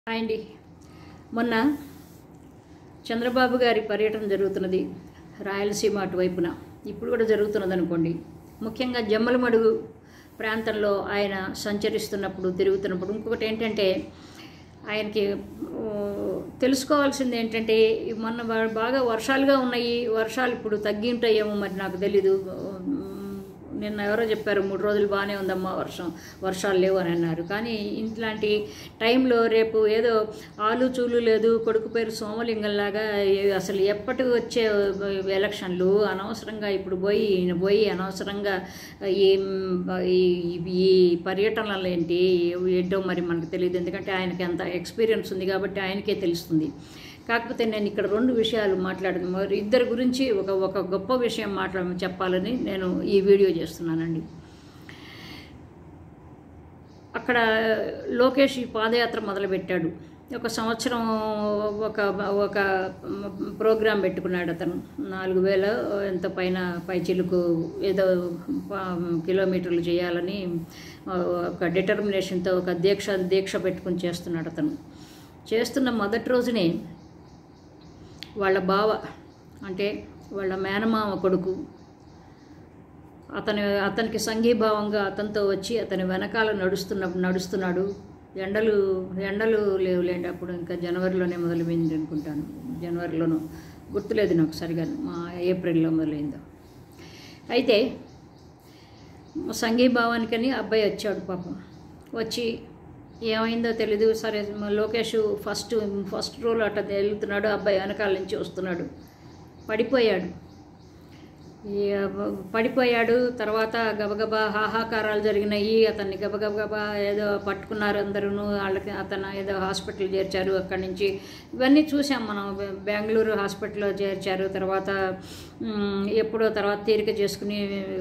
hi అండి మొన్న చంద్రబాబు గారి పర్యటన జరుగుతున్నది రాయలసీమ అటువైపున ఇప్పుడు కూడా జరుగుతున్నది అనుకోండి ముఖ్యంగా జమ్మలమడుగు ప్రాంతంలో ఆయన సంచరిస్తున్నప్పుడు తిరుగుతున్నప్పుడు ఇంకొకటి ఏంటంటే ఆయనకి ఓ, తెలుసుకోవాల్సింది ఏంటంటే ఈ మొన్న బా- బాగా వర్షాలుగా ఉన్నాయి వర్షాలు ఇప్పుడు తగ్గి ఉంటాయేమో మరి నాకు తెలీదు ఉమ్, నిన్న ఎవరో చెప్పారు మూడు రోజులు బాగానే ఉందమ్మా వర్షం వర్షాలు లేవు అని అన్నారు కానీ ఇట్లాంటి టైంలో రేపు ఏదో ఆలు చూలు లేదు కొడుకు పేరు సోమలింగంలాగా ఏ- అసలు ఎప్పటి వచ్చే ఎలక్షన్లు అనవసరంగా ఇప్పుడు పోయి ఈయన పోయి అనవసరంగా ఈ ఈ- ఈ పర్యటనలు ఏంటి ఏంటో మరి మనకు తెలియదు ఎందుకంటే ఆయనకి అంత ఎక్స్పీరియన్స్ ఉంది కాబట్టి ఆయనకే తెలుస్తుంది కాకపోతే నేను ఇక్కడ రెండు విషయాలు మాట్లాడదు మరి ఇద్దరి గురించి ఒక ఒక గొప్ప విషయం మాట్లా చెప్పాలని నేను ఈ వీడియో చేస్తున్నానండి అక్కడ లోకేష్ ఈ పాదయాత్ర మొదలుపెట్టాడు ఒక సంవత్సరం ఒక ఒక ప్రోగ్రాం పెట్టుకున్నాడు అతను నాలుగు వేల ఎంత పైన పైచిలుకు ఏదో ప- కిలోమీటర్లు చేయాలని ఒక డిటర్మినేషన్తో ఒక దీక్ష దీక్ష పెట్టుకుని చేస్తున్నాడు అతను చేస్తున్న మొదటి రోజునే వాళ్ళ బావ అంటే వాళ్ళ మేనమామ కొడుకు అతని అతనికి సంఘీభావంగా అతనితో వచ్చి అతని వెనకాల నడుస్తున్న నడుస్తున్నాడు ఎండలు ఎండలు లేవులేండి అప్పుడు ఇంకా జనవరిలోనే మొదలైంది అనుకుంటాను జనవరిలోనూ గుర్తులేదు నాకు సరిగా మా ఏప్రిల్లో మొదలైందో అయితే సంఘీభావానికని అబ్బాయి వచ్చాడు పాపం వచ్చి ఏమైందో తెలీదు సరే మా లోకేష్ ఫస్ట్ ఫస్ట్ రోల్ అట్ట వెళ్తున్నాడు అబ్బాయి వెనకాల నుంచి వస్తున్నాడు పడిపోయాడు ఈ పడిపోయాడు తర్వాత గబగబా హాహాకారాలు జరిగినాయి అతన్ని గబగబా ఏదో పట్టుకున్నారు అందరూ వాళ్ళకి అతను ఏదో హాస్పిటల్ చేర్చారు అక్కడి నుంచి ఇవన్నీ చూసాం మనం బె- బెంగళూరు హాస్పిటల్లో చేర్చారు తర్వాత మ్, ఎప్పుడో తర్వాత తీరిక చేసుకుని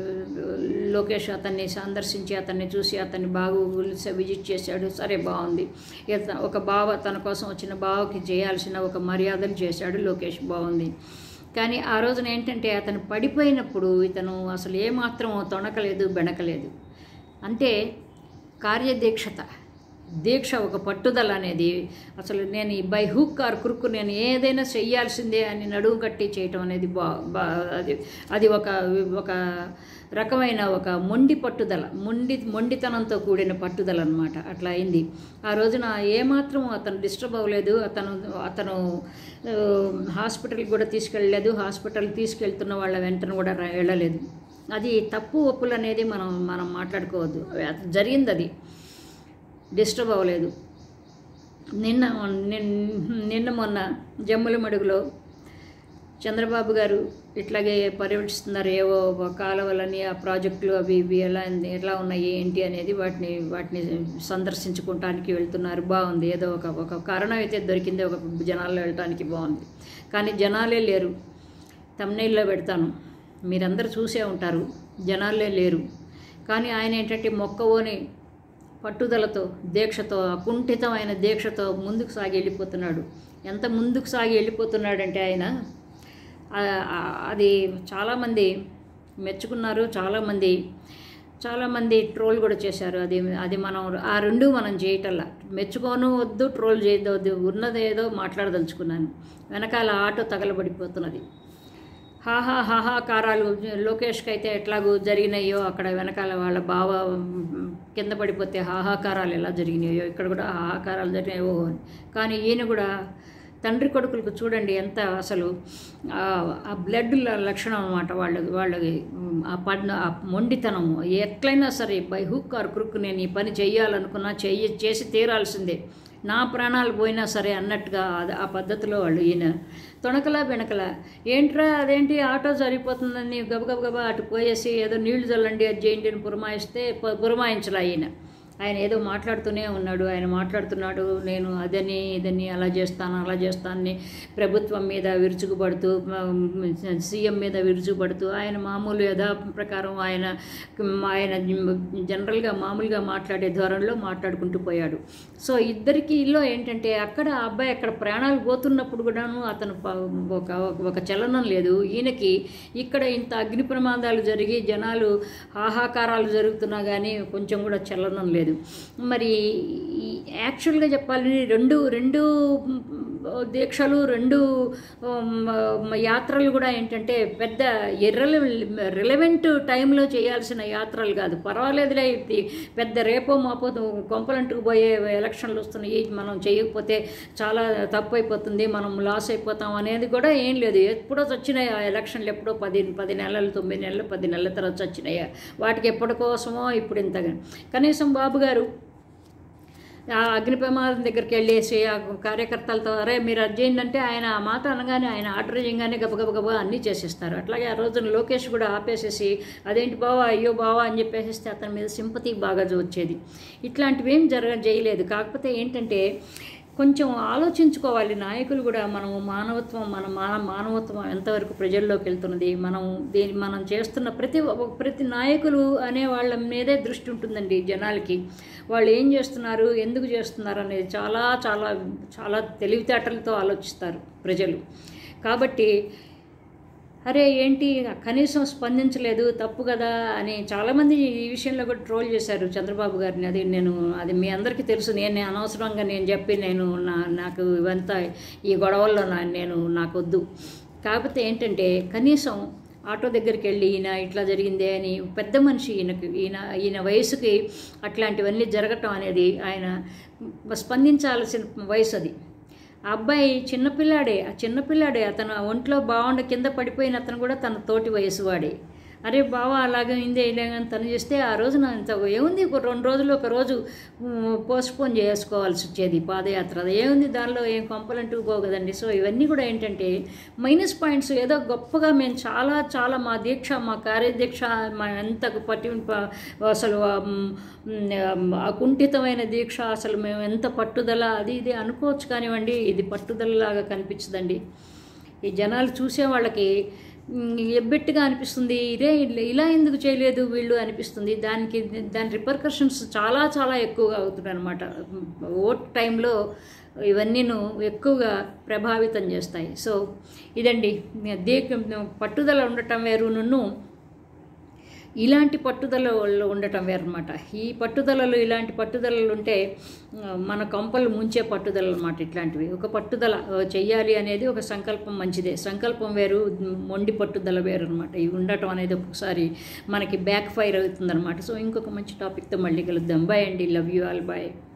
లోకేష్ అతన్ని సందర్శించి అతన్ని చూసి అతన్ని బాగు విజిట్ చేశాడు సరే బాగుంది ఇత- ఒక బావ తన కోసం వచ్చిన బావకి చేయాల్సిన ఒక మర్యాదలు చేశాడు లోకేష్ బాగుంది కానీ ఆ రోజున ఏంటంటే అతను పడిపోయినప్పుడు ఇతను అసలు ఏమాత్రం తొణకలేదు బెణకలేదు అంటే కార్యదీక్షత దీక్ష ఒక పట్టుదల అనేది అసలు నేను ఈ బై హుక్ ఆర్ కురుక్కు నేను ఏదైనా చెయ్యాల్సిందే అని నడుము కట్టి చేయటం అనేది బా బా అది అది ఒక ఒక రకమైన ఒక మొండి పట్టుదల మొండి మొండితనంతో కూడిన పట్టుదల అనమాట అట్లా అయింది ఆ రోజున ఏమాత్రం అతను డిస్టర్బ్ అవ్వలేదు అతను అతను ఆ, హాస్పిటల్కి కూడా తీసుకెళ్ళలేదు హాస్పిటల్ తీసుకెళ్తున్న వాళ్ళ వెంటనే కూడా రా- వెళ్ళలేదు అది తప్పు ఒప్పులు అనేది మనం మనం మాట్లాడుకోవద్దు అది జరిగింది అది డిస్టర్బ్ అవ్వలేదు నిన్న నిన్- నిన్న మొన్న జమ్ముల మడుగులో చంద్రబాబు గారు ఇట్లాగే పర్యవేక్షిస్తున్నారు ఏవో కాలువలని ఆ ప్రాజెక్టులు అవి ఇవి ఎలా ఎలా ఉన్నాయి ఏంటి అనేది వాటిని వాటిని సందర్శించుకోవటానికి వెళ్తున్నారు బాగుంది ఏదో ఒక ఒక కారణం అయితే దొరికింది ఒక జనాల్లో వెళ్ళటానికి బాగుంది కానీ జనాలే లేరు తమ్నైల్లో పెడతాను మీరందరూ చూసే ఉంటారు జనాలే లేరు కానీ ఆయన ఏంటంటే మొక్కవోని పట్టుదలతో దీక్షతో అకుంఠితమైన దీక్షతో ముందుకు సాగి వెళ్ళిపోతున్నాడు ఎంత ముందుకు సాగి వెళ్ళిపోతున్నాడంటే ఆయన ఆ- ఆ- అది చాలామంది మెచ్చుకున్నారు చాలామంది చాలామంది ట్రోల్ కూడా చేశారు అది అది మనం ఆ రెండు మనం చేయటల్లా మెచ్చుకోను వద్దు ట్రోల్ చేయవద్దు ఉన్నది ఏదో మాట్లాడదలుచుకున్నాను వెనకాల ఆటో తగలబడిపోతున్నది హాహా హాహాకారాలు లోకేష్కి అయితే ఎట్లాగూ జరిగినాయో అక్కడ వెనకాల వాళ్ళ బావ మ్, కింద పడిపోతే హాహాకారాలు ఎలా జరిగినాయో ఇక్కడ కూడా హాహాకారాలు జరిగినాయో అని కానీ ఈయన కూడా తండ్రి కొడుకులకు చూడండి ఎంత అసలు ఆ ఆ బ్లడ్ లక్షణం అనమాట వాళ్ళ వాళ్ళకి మ్, ఆ పడిన ఆ మొండితనము ఎట్లయినా సరే బై హుక్ ఆర్ క్రుక్ నేను ఈ పని చెయ్యాలనుకున్నా చెయ్యి చేసి తీరాల్సిందే నా ప్రాణాలు పోయినా సరే అన్నట్టుగా అది- ఆ పద్ధతిలో వాళ్ళు ఈయన తొణకలా బెనకలా ఏంట్రా అదేంటి ఆటో సరిపోతుందని గబగబగబా అటు పోయేసి ఏదో నీళ్లు చల్లండి అది చేయండి అని పురమాయిస్తే పు- పురమాయించలా ఈయన ఆయన ఏదో మాట్లాడుతూనే ఉన్నాడు ఆయన మాట్లాడుతున్నాడు నేను అదని ఇదని అలా చేస్తాను అలా చేస్తానని ప్రభుత్వం మీద విరుచుకుపడుతూ మ- సీఎం మీద విరుచుకుపడుతూ ఆయన మామూలు యథా ప్రకారం ఆయన ఆయన జనరల్గా మామూలుగా మాట్లాడే ధోరణిలో మాట్లాడుకుంటూ పోయాడు సో ఇద్దరికిలో ఏంటంటే అక్కడ ఆ అబ్బాయి అక్కడ ప్రాణాలు పోతున్నప్పుడు కూడాను అతను ప- ఒక ఒక చలనం లేదు ఈయనకి ఇక్కడ ఇంత అగ్ని ప్రమాదాలు జరిగి జనాలు హాహాకారాలు జరుగుతున్నా కానీ కొంచెం కూడా చలనం లేదు లేదు మరి ఈ యాక్చువల్గా చెప్పాలని రెండు రెండు మ్, దీక్షలు రెండు మ్, యాత్రలు కూడా ఏంటంటే పెద్ద ఎర్రల రిలవెంట్ టైంలో చేయాల్సిన యాత్రలు కాదు పర్వాలేదులే ఇది పెద్ద రేపో మాపో కొంపలంటుకు పోయే ఎలక్షన్లు వస్తున్నాయి మనం చేయకపోతే చాలా తప్పు అయిపోతుంది మనం లాస్ అయిపోతాం అనేది కూడా ఏం లేదు ఎప్పుడో వచ్చినాయి ఆ ఎలక్షన్లు ఎప్పుడో పది పది నెలలు తొమ్మిది నెలలు పది నెలల తర్వాత వచ్చినాయి వాటికి ఎప్పటి కోసమో ఇప్పుడు ఇంతగా కనీసం బాబు గారు ఆ అగ్ని ప్రమాదం దగ్గరికి వెళ్ళేసి ఆ కార్యకర్తలతో అరే మీరు అది చేయండి అంటే ఆయన ఆ మాట అనగానే ఆయన ఆర్డర్ చేయగానే గబగబగబా అన్నీ చేసేస్తారు అట్లాగే ఆ రోజున లోకేష్ కూడా ఆపేసేసి అదేంటి బావా అయ్యో బావా అని చెప్పేసేస్తే అతని మీద సింపతి బాగా వచ్చేది ఇట్లాంటివి ఏం జరగ చేయలేదు కాకపోతే ఏంటంటే కొంచెం ఆలోచించుకోవాలి నాయకులు కూడా మనం మానవత్వం మన మాన మానవత్వం ఎంతవరకు ప్రజల్లోకి వెళ్తున్నది మనం దీని మనం చేస్తున్న ప్రతి ఒ- ప్రతి నాయకులు అనే వాళ్ళ మీదే దృష్టి ఉంటుందండి జనాలకి వాళ్ళు ఏం చేస్తున్నారు ఎందుకు చేస్తున్నారు అనేది చాలా చాలా చాలా తెలివితేటలతో ఆలోచిస్తారు ప్రజలు కాబట్టి అరే ఏంటి కనీసం స్పందించలేదు తప్పు కదా అని చాలామంది ఈ విషయంలో కూడా ట్రోల్ చేశారు చంద్రబాబు గారిని అది నేను అది మీ అందరికీ తెలుసు నేను అనవసరంగా నేను చెప్పి నేను నా నాకు ఇవంతా ఈ గొడవల్లో నా నేను నాకు వద్దు కాకపోతే ఏంటంటే కనీసం ఆటో దగ్గరికి వెళ్ళి ఈయన ఇట్లా జరిగిందే అని పెద్ద మనిషి ఈయనకి ఈయన ఈయన వయసుకి అట్లాంటివన్నీ జరగటం అనేది ఆయన స్పందించాల్సిన వయసు అది ఆ అబ్బాయి చిన్నపిల్లాడే ఆ చిన్నపిల్లాడే అతను ఒంట్లో బాగుండ కింద పడిపోయిన అతను కూడా తన తోటి వయసు వాడే అరే బావ అలాగే అయిందే ఇలాగని తను చేస్తే ఆ రోజున ఇంత ఏముంది ఒక రెండు రోజులు ఒక రోజు పోస్ట్పోన్ చేసుకోవాల్సి వచ్చేది పాదయాత్ర అది ఏముంది దానిలో ఏం కొంపలంటూ పోవు కదండి సో ఇవన్నీ కూడా ఏంటంటే మైనస్ పాయింట్స్ ఏదో గొప్పగా మేము చాలా చాలా మా దీక్ష మా కార్యదీక్ష మా ఎంత పట్టి ప- అసలు ఆ, మ్, ఆ కుంఠితమైన దీక్ష అసలు మేము ఎంత పట్టుదల అది ఇది అనుకోవచ్చు కానివ్వండి ఇది పట్టుదలలాగా కనిపించదండి ఈ జనాలు చూసే వాళ్ళకి మ్, ఎబ్బెట్టుగా అనిపిస్తుంది ఇదే ఇలా- ఇలా ఎందుకు చేయలేదు వీళ్ళు అనిపిస్తుంది దానికి దాని రిపర్కషన్స్ చాలా చాలా ఎక్కువగా అవుతున్నాయి అనమాట ఓట్ టైంలో ఇవన్నీను ఎక్కువగా ప్రభావితం చేస్తాయి సో ఇదండి దీక్ పట్టుదల ఉండటం వేరు నన్ను ఇలాంటి పట్టుదలలో ఉండటం వేరనమాట ఈ పట్టుదలలు ఇలాంటి పట్టుదలలు ఉంటే ఆ, మన కంపలు ముంచే పట్టుదలలు అనమాట ఇట్లాంటివి ఒక పట్టుదల ఆ, చెయ్యాలి అనేది ఒక సంకల్పం మంచిదే సంకల్పం వేరు మొండి పట్టుదల వేరు అనమాట ఇవి ఉండటం అనేది ఒక్కొక్కసారి మనకి బ్యాక్ ఫైర్ అవుతుందన్నమాట సో ఇంకొక మంచి టాపిక్తో మళ్ళీ కలుద్దాం బాయ్ అండి లవ్ యూ ఆల్ బాయ్